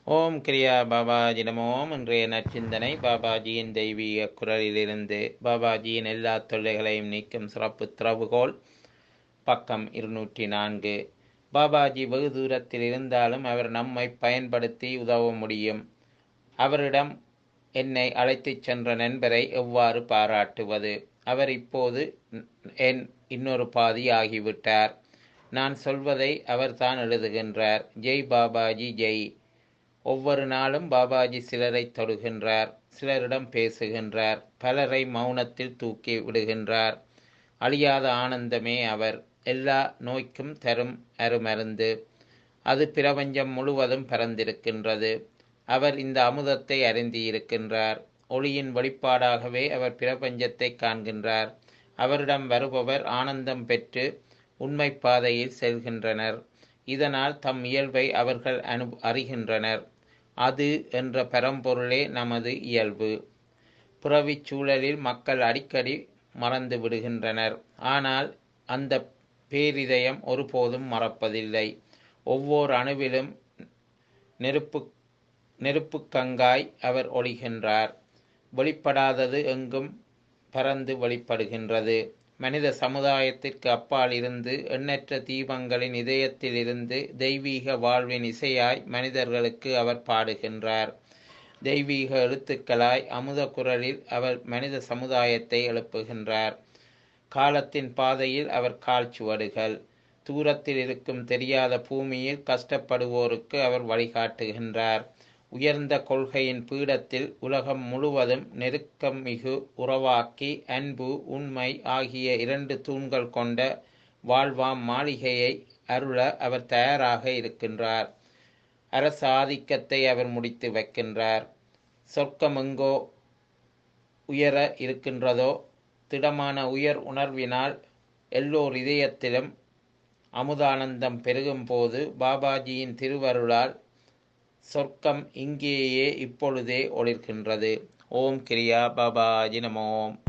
ஓம் கிரியா பாபாஜி நமோம் இன்றைய நற்சிந்தனை பாபாஜியின் தெய்வீக குரலிலிருந்து பாபாஜியின் எல்லா தொல்லைகளையும் நீக்கும் சிறப்பு திறவுகோல் பக்கம் இருநூற்றி நான்கு பாபாஜி வெகு தூரத்தில் இருந்தாலும் அவர் நம்மை பயன்படுத்தி உதவ முடியும் அவரிடம் என்னை அழைத்துச் சென்ற நண்பரை எவ்வாறு பாராட்டுவது அவர் இப்போது என் இன்னொரு பாதி ஆகிவிட்டார் நான் சொல்வதை அவர்தான் எழுதுகின்றார் ஜெய் பாபாஜி ஜெய் ஒவ்வொரு நாளும் பாபாஜி சிலரை தொடுகின்றார் சிலரிடம் பேசுகின்றார் பலரை மௌனத்தில் தூக்கி விடுகின்றார் அழியாத ஆனந்தமே அவர் எல்லா நோய்க்கும் தரும் அருமருந்து அது பிரபஞ்சம் முழுவதும் பரந்திருக்கின்றது அவர் இந்த அமுதத்தை அறிந்தியிருக்கின்றார் ஒளியின் வெளிப்பாடாகவே அவர் பிரபஞ்சத்தை காண்கின்றார் அவரிடம் வருபவர் ஆனந்தம் பெற்று உண்மை பாதையில் செல்கின்றனர் இதனால் தம் இயல்பை அவர்கள் அனு அறிகின்றனர் அது என்ற பரம்பொருளே நமது இயல்பு புறவிச் சூழலில் மக்கள் அடிக்கடி மறந்து விடுகின்றனர் ஆனால் அந்த பேரிதயம் ஒருபோதும் மறப்பதில்லை ஒவ்வொரு அணுவிலும் நெருப்பு நெருப்பு கங்காய் அவர் ஒளிகின்றார் வெளிப்படாதது எங்கும் பறந்து வெளிப்படுகின்றது மனித சமுதாயத்திற்கு அப்பால் இருந்து எண்ணற்ற தீபங்களின் இதயத்திலிருந்து தெய்வீக வாழ்வின் இசையாய் மனிதர்களுக்கு அவர் பாடுகின்றார் தெய்வீக எழுத்துக்களாய் அமுத குரலில் அவர் மனித சமுதாயத்தை எழுப்புகின்றார் காலத்தின் பாதையில் அவர் கால்ச்சுவடுகள் தூரத்தில் இருக்கும் தெரியாத பூமியில் கஷ்டப்படுவோருக்கு அவர் வழிகாட்டுகின்றார் உயர்ந்த கொள்கையின் பீடத்தில் உலகம் முழுவதும் நெருக்கம் மிகு உறவாக்கி அன்பு உண்மை ஆகிய இரண்டு தூண்கள் கொண்ட வாழ்வாம் மாளிகையை அருள அவர் தயாராக இருக்கின்றார் அரச ஆதிக்கத்தை அவர் முடித்து வைக்கின்றார் சொர்க்கம் எங்கோ உயர இருக்கின்றதோ திடமான உயர் உணர்வினால் எல்லோர் இதயத்திலும் அமுதானந்தம் பெருகும் போது பாபாஜியின் திருவருளால் சொர்க்கம் இங்கேயே இப்பொழுதே ஒளிர்கின்றது ஓம் கிரியா பாபாஜி நமோம்